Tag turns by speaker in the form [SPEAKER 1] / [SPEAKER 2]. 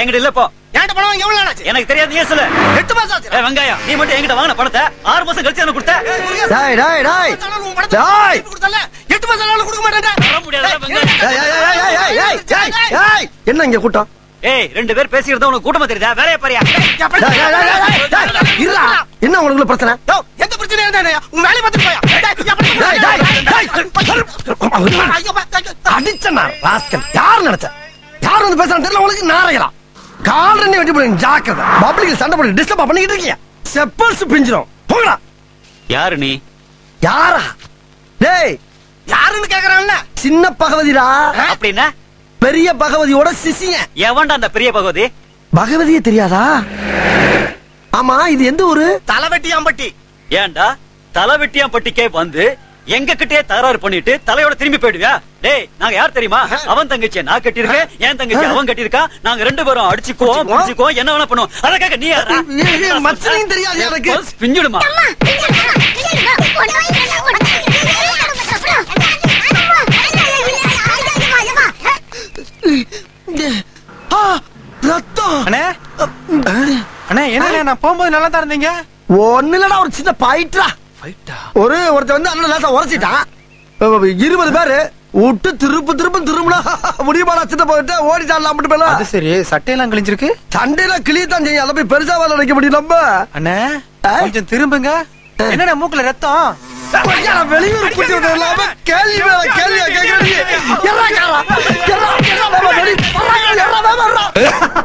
[SPEAKER 1] என்கிட்ட இல்ல இப்போ
[SPEAKER 2] என்கிட்ட பணம் வாங்கி எவ்வளவு நாள் ஆச்சு
[SPEAKER 1] எனக்கு தெரியாது நீ சொல்லு
[SPEAKER 2] எட்டு மாசம் ஆச்சு
[SPEAKER 1] ஏய் வெங்காயம் நீ மட்டும் என்கிட்ட வாங்கின பணத்தை ஆறு மாசம் கழிச்சு எனக்கு கொடுத்த
[SPEAKER 3] டேய் டேய் டேய்
[SPEAKER 2] உன் பணத்தை
[SPEAKER 3] டேய்
[SPEAKER 2] திருப்பி கொடுத்தல எட்டு மாசம் ஆனாலும் கொடுக்க மாட்டேன்
[SPEAKER 1] தர முடியாதுடா வெங்காயம்
[SPEAKER 3] ஏய், ஏய், ஏய், ஏய், ஏய், ஏய், ஏய், ஏய், என்ன இங்க கூட்டம்
[SPEAKER 1] ஏய் ரெண்டு பேர் பேசிக்கிறதா உனக்கு கூட்டமா தெரியுதா வேலைய பாரியா
[SPEAKER 3] டேய், டேய், டேய், டேய், டேய், டேய், இருடா. என்ன உங்களுக்குள்ள பிரச்சனை
[SPEAKER 2] எந்த பிரச்சனையும் இருந்தா உன் வேலையை பார்த்துட்டு போயா
[SPEAKER 3] டேய், டேய், டேய். அடிச்சனா ராஸ்கல் யார் நினைச்ச யார் வந்து பேசுறான்னு தெரியல உங்களுக்கு நாரையலாம் கால் ரெண்டு வெட்டி போடுங்க ஜாக்கிரதை பப்ளிக் சண்டை போட்டு டிஸ்டர்ப் பண்ணிக்கிட்டு இருக்கீங்க செப்பல்ஸ் பிஞ்சிரும் போங்கடா
[SPEAKER 1] யாரு நீ
[SPEAKER 3] யாரா டேய்
[SPEAKER 2] யாருன்னு கேக்குறான்ல
[SPEAKER 3] சின்ன பகவதிடா
[SPEAKER 1] அப்படின்னா
[SPEAKER 3] பெரிய பகவதியோட சிசியன்
[SPEAKER 1] எவன்டா அந்த பெரிய பகவதி
[SPEAKER 3] பகவதியே தெரியாதா ஆமா இது எந்த ஊரு
[SPEAKER 2] தலைவெட்டியாம்பட்டி
[SPEAKER 1] ஏன்டா தலை வெட்டியாம் பட்டிக்கே வந்து எங்க கிட்டே தகராறு பண்ணிட்டு தலையோட திரும்பி போயிடுவியா டேய் நாங்க யார் தெரியுமா அவன் தங்கச்சியை நான் கட்டியிருக்கேன் என் தங்கச்சி அவன் கட்டியிருக்கா நாங்க ரெண்டு பேரும் அடிச்சுக்குவோம் புடிச்சுக்குவோம் என்ன வேணா பண்ணுவோம் அதற்காக நீ யாரா?
[SPEAKER 3] ஏய், ஏய், மச்சனையும் தெரியாது எனக்கு.
[SPEAKER 1] பல்ஸ் பிஞ்சிடுமா
[SPEAKER 3] ஆ, ரத்தம்
[SPEAKER 2] அண்ணே அண்ணே என்ன நான் போகும்போது நல்லா தான் இருந்தீங்க
[SPEAKER 3] ஒண்ணு இல்லடா ஒரு சின்ன பாயிட்டா ஒரு ஒருத்தன் வந்து அண்ணன் லேசா உரைச்சிட்டான் இருபது பேரு விட்டு திருப்பு திரும்ப திரும்பினா முடியுமாடா சின்ன போயிட்டு ஓடிட்டான் மட்டும் பேல
[SPEAKER 2] அது சரி சட்டையெல்லாம் கிழிஞ்சிருக்கு
[SPEAKER 3] சண்டையில கிளியத்தான் செய்யும் அதை போய் பெருசா வேலை நினைக்க முடியும் நம்ம
[SPEAKER 2] அண்ணே
[SPEAKER 3] ஆ?
[SPEAKER 2] கொஞ்சம் திரும்புங்க என்னடா மூக்குல ரத்தம்
[SPEAKER 3] ஐயா, நான் வெளியூர் கூட்டி விட்டது இல்லாம கேள்வி மேல கேள்வியா கேட்கறீங்க எறா காரா எறா எறா வேமா வெளி எறா வேமா எறா